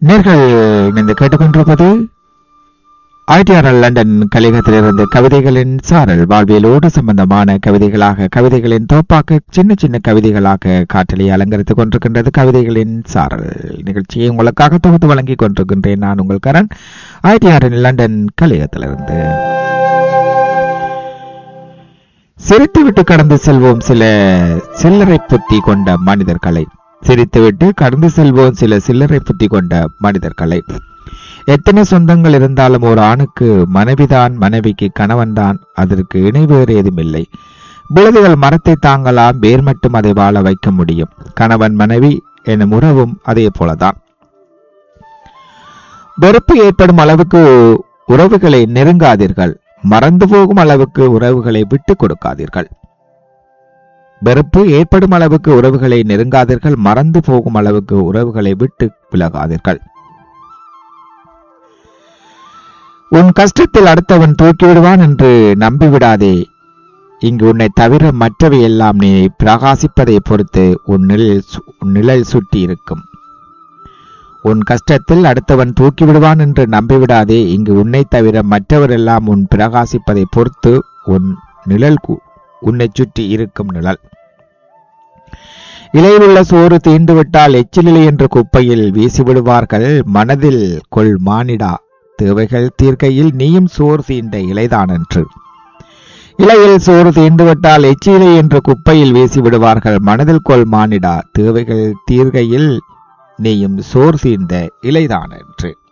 நேர்கள் இணைந்து கேட்டுக்கொண்டிருப்பது ஐடிஆர்எல் லண்டன் கலிகத்திலிருந்து கவிதைகளின் சாரல் வாழ்வியலோடு சம்பந்தமான கவிதைகளாக கவிதைகளின் தோப்பாக்க சின்ன சின்ன கவிதைகளாக காற்றலை அலங்கரித்துக் கொண்டிருக்கின்றது கவிதைகளின் சாரல் நிகழ்ச்சியை உங்களுக்காக தொகுத்து வழங்கிக் கொண்டிருக்கின்றேன் நான் உங்கள் கரண் ஐடிஆர்எல் லண்டன் கலிகத்திலிருந்து சிரித்துவிட்டு கடந்து செல்வோம் சில சில்லறை புத்தி கொண்ட மனிதர்களை சிரித்துவிட்டு கடந்து செல்வோம் சில சில்லறை புத்தி கொண்ட மனிதர்களை எத்தனை சொந்தங்கள் இருந்தாலும் ஒரு ஆணுக்கு மனைவிதான் மனைவிக்கு கணவன்தான் அதற்கு இணை வேறு ஏதுமில்லை விழுதுகள் மரத்தை தாங்கலாம் வேர் மட்டும் அதை வாழ வைக்க முடியும் கணவன் மனைவி எனும் உறவும் அதே போலதான் வெறுப்பு ஏற்படும் அளவுக்கு உறவுகளை நெருங்காதீர்கள் மறந்து போகும் அளவுக்கு உறவுகளை விட்டு கொடுக்காதீர்கள் வெறுப்பு ஏற்படும் அளவுக்கு உறவுகளை நெருங்காதீர்கள் மறந்து போகும் அளவுக்கு உறவுகளை விட்டு விலகாதீர்கள் உன் கஷ்டத்தில் அடுத்தவன் தூக்கிவிடுவான் என்று நம்பிவிடாதே இங்கு உன்னை தவிர மற்றவை எல்லாம் நீ பிரகாசிப்பதை பொறுத்து உன் நிழல் சு- உன் நிழல் சுட்டி இருக்கும் உன் கஷ்டத்தில் அடுத்தவன் தூக்கிவிடுவான் என்று நம்பிவிடாதே இங்கு உன்னை தவிர மற்றவரெல்லாம் உன் பிரகாசிப்பதை பொறுத்து உன் நிழல் கு- உன்னைச் சுற்றி இருக்கும் நிழல் இலையிலுள்ள சோறு தீண்டுவிட்டால் எச்சிலிலை என்ற குப்பையில் வீசிவிடுவார்கள் மனதில் கொள் மானிடா தேவைகள் தீர்க்கையில் நீயும் சோறு தீண்ட இலைதான் என்று இலையில் சோறு தீண்டுவிட்டால் எச்சிலை என்ற குப்பையில் வீசி விடுவார்கள் மனதில் கொள் மானிடா தேவைகள் தீர்கையில் நீயும் சோறு தீர்ந்த இலைதான் என்று